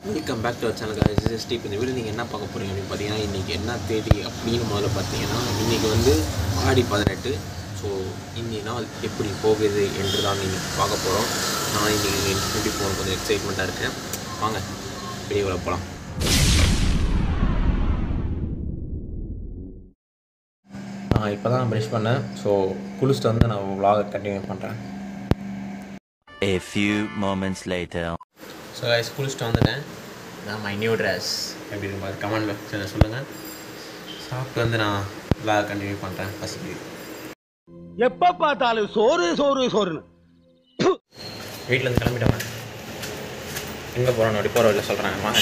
Welcome back to channel guys this இப்போ இந்த video நீங்கள் என்ன பார்க்க போகிறீங்க அப்படின்னு பார்த்தீங்கன்னா இன்றைக்கி என்ன தேதி அப்படின்னு முதல்ல பார்த்தீங்கன்னா இன்றைக்கி வந்து ஆடி பதினெட்டு ஸோ இன்னி நாள் எப்படி போகுது என்று தான் நீங்கள் பார்க்க போகிறோம் நான் இன்றைக்கி எப்படி போக கொஞ்சம் எக்ஸைட்மெண்ட்டாக இருக்கேன் வாங்க வீடியோவில் போகலாம் நான் இப்போ தான் ப்ரஷ் பண்ணேன் ஸோ குளிச்சுட்டு வந்து நான் vlog கண்டினியூ பண்ணுறேன் A few moments later. So guys குளிச்சுட்டு வந்துட்டேன் நான் மை நியூ ட்ரெஸ் எப்படி இருக்கு பாரு கமெண்ட் பாக்ஸில் சொல்லுங்கள் சாப்பிட்டு வந்து நான் vlog கண்டினியூ பண்ணுறேன் பசிக்கு எப்ப பார்த்தாலும் சோறு சோறு சோறுன்னு வீட்டிலேருந்து கிளம்பிட்டேன் எங்கே போகிறோம் அப்படி போகிற வழியில் சொல்கிறேன் வாங்க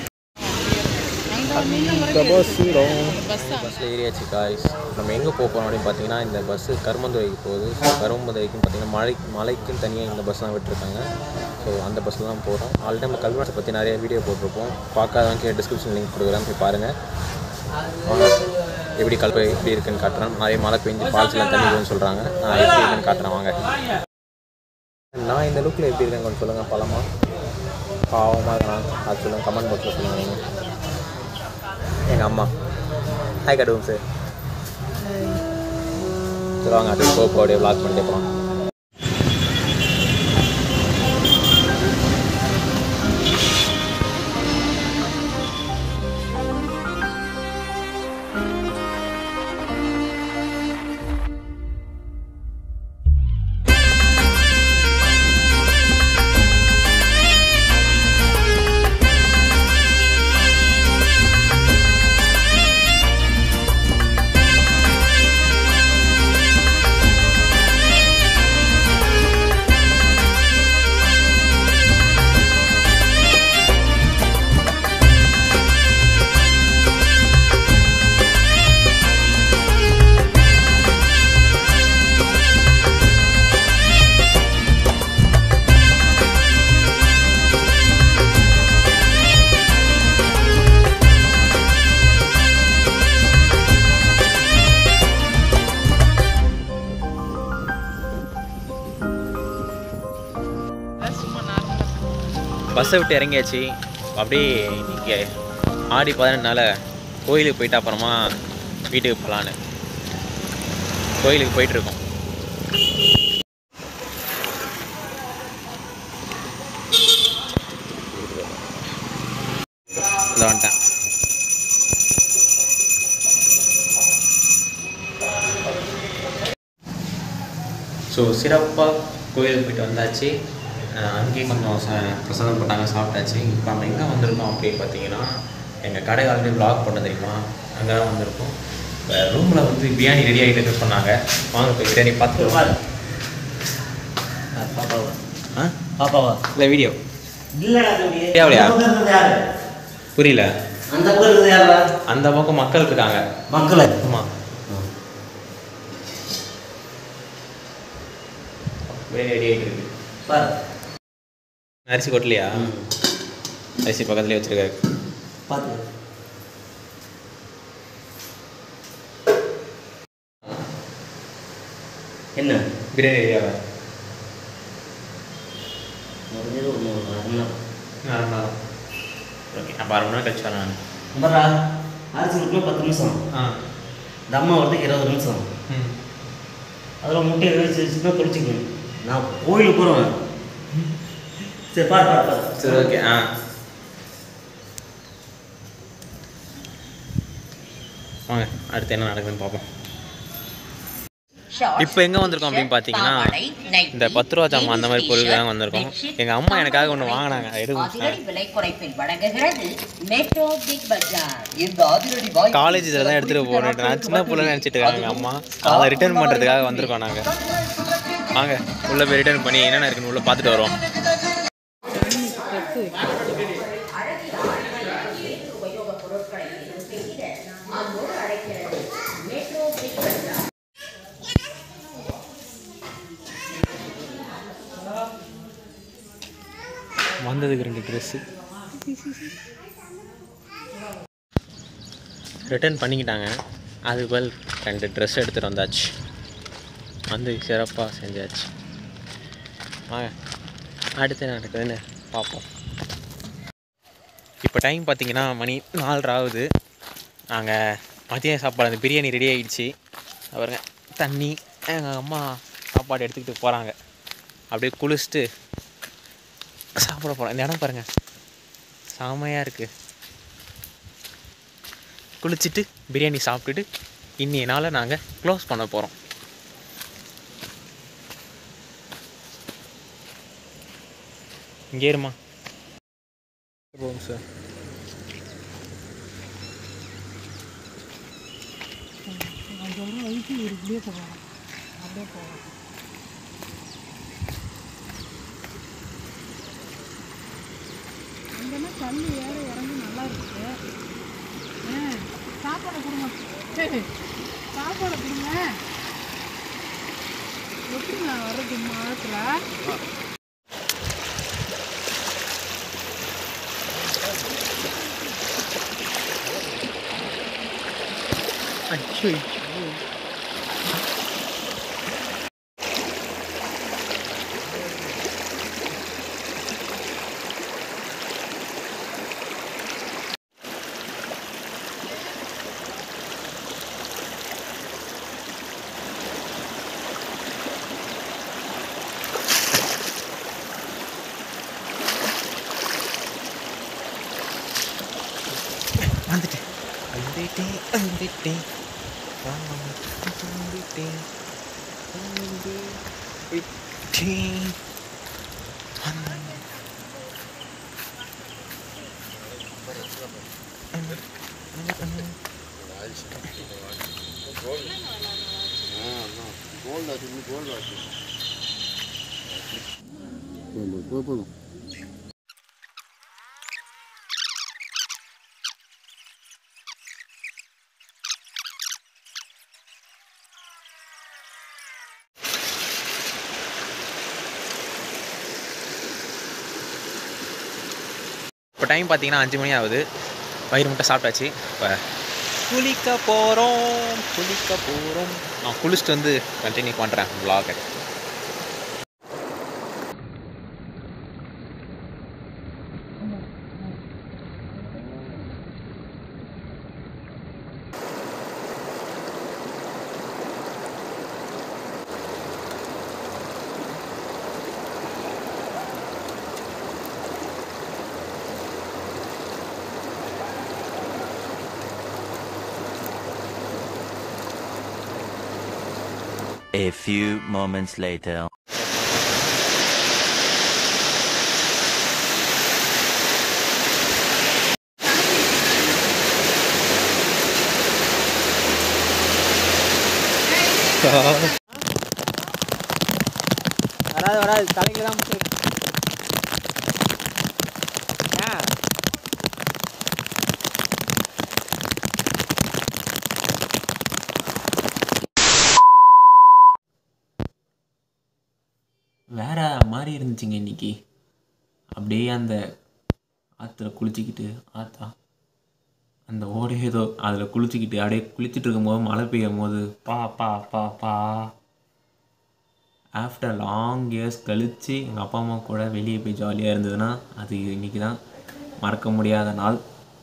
பஸ்ஸில் ஏறியாச்சு காய்ஸ் நம்ம எங்கே போக போகிறோம் அப்படின்னு பார்த்தீங்கன்னா இந்த பஸ்ஸு கருமந்துறைக்கு போகுது ஸோ கருமந்துறைக்கும் பார்த்தீங்கன்னா மலை மலைக்கும் தனியாக இந்த பஸ் தான் விட்டுருக்காங்க ஸோ அந்த பஸ்ஸில் தான் போகிறோம் ஆல்ரெடி நம்ம கல்வெட்டை பற்றி நிறைய வீடியோ போட்டிருப்போம் பார்க்காதவங்க டிஸ்கிரிப்ஷன் லிங்க் கொடுக்குறேன் போய் பாருங்கள் வாங்க எப்படி கல்வி எப்படி இருக்குன்னு காட்டுறேன் நிறைய மழை பெஞ்சு ஃபால்ஸ்லாம் தண்ணி வரும்னு சொல்கிறாங்க நான் எப்படி இருக்குன்னு காட்டுறேன் வாங்க நான் இந்த லுக்கில் எப்படி இருக்கேன் கொஞ்சம் சொல்லுங்கள் பழமா பாவமாக இருக்கலாம் அது சொல்லுங்கள் கமெண்ட் பாக்ஸில் சொல்லுங்கள் நீங்கள் எங்கள் அம்மா ஹாய் கடுவோம் சார் சரி வாங்க அப்படியே போக போக அப்படியே vlog பண்ணிட்டே போகலாம் பஸ்ஸை விட்டு இறங்கியாச்சு அப்படியே இன்றைக்கி ஆடி பதினெட்டுனால கோயிலுக்கு போயிட்டு அப்புறமா வீட்டுக்கு போகலான்னு கோயிலுக்கு போயிட்டுருக்கோம் இதை வந்துட்டேன் ஸோ சிறப்பாக கோயிலுக்கு போயிட்டு வந்தாச்சு அஹ் அங்கேயே கொஞ்சம் ச பிரசாதம் போட்டாங்க சாப்பிட்டாச்சு இப்போ நம்ம எங்கே வந்திருக்கோம் அப்படின்னு பார்த்தீங்கன்னா எங்கள் கடை ஆல்ரெடி vlog பண்ண தெரியுமா அங்கே தான் வந்திருக்கோம் இப்போ ரூமில் வந்து பிரியாணி ரெடி ஆகிட்டு சொன்னாங்க வாங்க போய் பிரியாணி பார்த்துட்டு பாப்பாவா ஆ பாப்பாவா இல்லை வீடியோ இல்லடா தம்பி தேவையா? அந்த பக்கம் இருக்கிறது யாரு புரியல அந்த பக்கம் இருக்கிறது யாரா அந்த பக்கம் மக்கள் இருக்காங்க மக்களை ஆமாம் பிரியாணி ரெடி ஆகிட்டு இருக்கு பாரு அரிசி கொட்டலையா அரிசி பக்கத்துலேயே வச்சுருக்காரு பார்த்து என்ன பிரியாணி ரெடியாக முடிஞ்சது ஒன்று அரை மணி நேரம் அரை மணி நேரம் ஓகே அப்போ அரை மணி நேரம் கழிச்சு வரேன் நான் நம்பரா அரிசி விட்டுனா பத்து நிமிஷம் ஆ தம்மா வரதுக்கு இருபது நிமிஷம் ம் அதில் முட்டையை வேவிச்சு வச்சுன்னா தொளிச்சிக்கணும் நான் கோயிலுக்கு போகிறேன் சரி பாரு பாரு பாரு சரி ஓகே ஆ வாங்க அடுத்து என்ன நடக்குதுன்னு பார்ப்போம் இப்போ எங்கே வந்திருக்கோம் அப்படின்னு பார்த்தீங்கன்னா இந்த பத்து ரூபா ஜாமான் அந்த மாதிரி பொருள் தான் வந்திருக்கோம் எங்கள் அம்மா எனக்காக ஒன்று வாங்கினாங்க எடுக்கும் அதிரடி விலை குறைப்பில் வழங்குகிறது மெட்ரோ பிக் பஜார் இந்த அதிரடி வாய்ப்பு காலேஜ் இதில் தான் எடுத்துகிட்டு போகிறேன் நான் சின்ன பிள்ளை நினச்சிட்டு இருக்காங்க எங்கள் அம்மா அதை ரிட்டர்ன் பண்ணுறதுக்காக வந்திருக்கோம் நாங்கள் வாங்க உள்ளே போய் ரிட்டர்ன் பண்ணி என்னென்ன இருக்குன்னு உள்ளே பார்த்துட்டு வரோம் வந்ததுக்கு ரெண்டு ட்ரெஸ்ஸு ரிட்டர்ன் பண்ணிக்கிட்டாங்க அதுக்கு பதில் ரெண்டு ட்ரெஸ் எடுத்துகிட்டு வந்தாச்சு வந்து சிறப்பாக செஞ்சாச்சு வாங்க அடுத்து என்ன நடக்குதுன்னு பார்ப்போம் இப்போ டைம் பார்த்தீங்கன்னா மணி நாலரை ஆகுது நாங்கள் மதிய சாப்பாடு அந்த பிரியாணி ரெடி ஆகிடுச்சு பாருங்க தண்ணி எங்கள் அம்மா சாப்பாடு எடுத்துக்கிட்டு போகிறாங்க அப்படியே குளிச்சுட்டு சாப்பிட போகிறோம் இந்த இடம் பாருங்கள் செமையாக இருக்குது குளிச்சுட்டு பிரியாணி சாப்பிட்டுட்டு இன்னைய நாளை நாங்கள் க்ளோஸ் பண்ண போகிறோம் இங்கே இருமா போகும் சார் இங்கன்னா கல் ஏற இறங்கி நல்லா இருக்கு ஆ, சாப்பாடு கொடுங்க சரி சாப்பாடு கொடுங்க எப்படி நான் வர்றது மாதத்தில் அச்சோ வந்துட்டேன் வந்துட்டேன் வந்துட்டேன் வந்துட்டேன் வந்துட்டேன் இப்போ டைம் பார்த்தீங்கன்னா அஞ்சு மணி ஆகுது வயிறு முட்டை சாப்பிட்டாச்சு இப்போ குளிக்க போகிறோம் குளிக்க போகிறோம் நான் குளிச்சுட்டு வந்து கண்டினியூ பண்ணுறேன் vlog-அ A few moments later. வராது வராது தலைக்கு தான் முட்டு ஏன் வேற மாதிரி இருந்துச்சுங்க இன்னைக்கு அப்படியே அந்த ஆற்றுல குளிச்சுக்கிட்டு ஆத்தா அந்த ஓடை ஏதோ அதில் குளிச்சுக்கிட்டு அப்படியே குளிச்சுட்டு இருக்கும்போது மழை பெய்யும் போது பா பா பா பா ஆஃப்டர் லாங் இயர்ஸ் கழித்து எங்கள் அப்பா அம்மா கூட வெளியே போய் ஜாலியாக இருந்ததுன்னா அது இன்றைக்கி தான் மறக்க முடியாத நாள்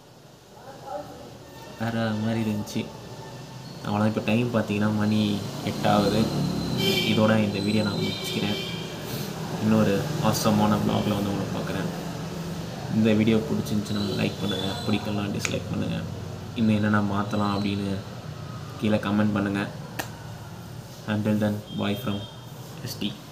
வேறு மாதிரி இருந்துச்சு அவ்வளோதான் இப்போ டைம் பார்த்தீங்கன்னா மணி எட்டாகுது இதோட இந்த வீடியோ நான் முடிச்சுக்கிறேன் இன்னொரு அவசரமான ப்ளாகில் வந்து உங்களை பார்க்குறேன் இந்த வீடியோ பிடிச்சிருந்துச்சுன்னா லைக் பண்ணுங்கள் பிடிக்கலாம் டிஸ்லைக் பண்ணுங்கள் இன்னும் என்னென்ன மாற்றலாம் அப்படின்னு கீழே கமெண்ட் பண்ணுங்கள் until then bye from SD